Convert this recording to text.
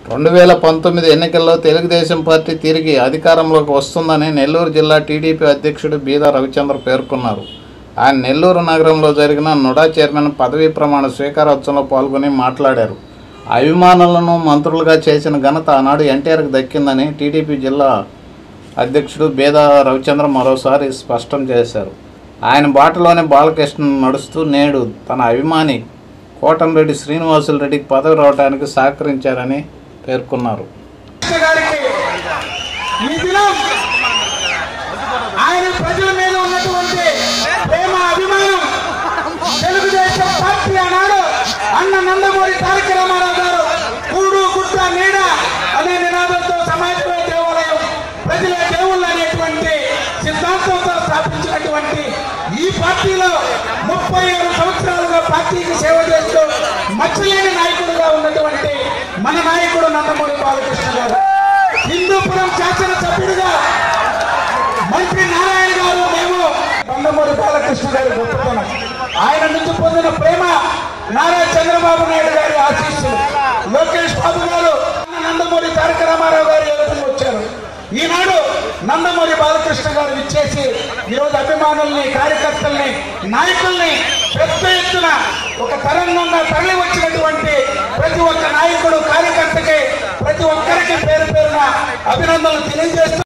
రెండు వేల పంతొమ్మిది ఎన్నికల్లో తెలుగుదేశం పార్టీ తిరిగి అధికారంలోకి వస్తుందని నెల్లూరు జిల్లా టీడీపీ అధ్యక్షుడు బీదా రవిచంద్ర పేర్కొన్నారు ఆయన నెల్లూరు నగరంలో జరిగిన నుడా చైర్మన్ పదవీ ప్రమాణ స్వీకారోత్సవంలో పాల్గొని మాట్లాడారు అభిమానులను మంత్రులుగా చేసిన ఘనత ఆనాడు ఎన్టీఆర్కి దక్కిందని టీడీపీ జిల్లా అధ్యక్షుడు బేదా రవిచంద్ర మరోసారి స్పష్టం చేశారు ఆయన బాటలోనే బాలకృష్ణ నడుస్తూ నేడు తన అభిమాని కోటంరెడ్డి శ్రీనివాసులు రెడ్డికి పదవి రావడానికి సహకరించారని పేర్కొన్నారు కృష్ణ గారికి ఈ దినం ఆయన ప్రజల మీద ఉన్నటువంటి ప్రేమ అభిమానం తెలుగుదేశం పార్టీ ఆనాడు అన్న నందమూరి తారక రామారావు గారు కూడు గుట్ట నీడ అనే నినాదంతో సమాజమే దేవాలయం ప్రజలే దేవుళ్ళు అనేటువంటి సిద్ధాంతంతో స్థాపించినటువంటి ఈ పార్టీలో ముప్పై ఏడు సంవత్సరాలుగా పార్టీకి సేవ చేస్తూ మచ్చలేని నాయకుడుగా ఉన్నటువంటి మన నాయకుడు నందమూరి బాలకృష్ణ గారు హిందూపురం శాసన సభ్యుడిగా మంత్రి నారాయణ గారు మేము నందమూరి బాలకృష్ణ గారి గొప్పతనం ఆయన నుంచి పొందిన ప్రేమ నారా చంద్రబాబు నాయుడు గారి ఆశీస్సులు లోకేష్ బాబు గారు నందమూరి తారక రామారావు గారు ఏ విధంగా వచ్చారు ఈనాడు నందమూరి బాలకృష్ణ గారు ఇచ్చేసి ఈరోజు అభిమానుల్ని కార్యకర్తల్ని నాయకుల్ని పెద్ద ఎత్తున ఒక తరంగంగా తరలి వచ్చినటువంటి ప్రతి ఒక్క నాయకుడు కార్యకర్తకి ప్రతి ఒక్కరికి పేరు పేరున అభినందనలు తెలియజేస్తూ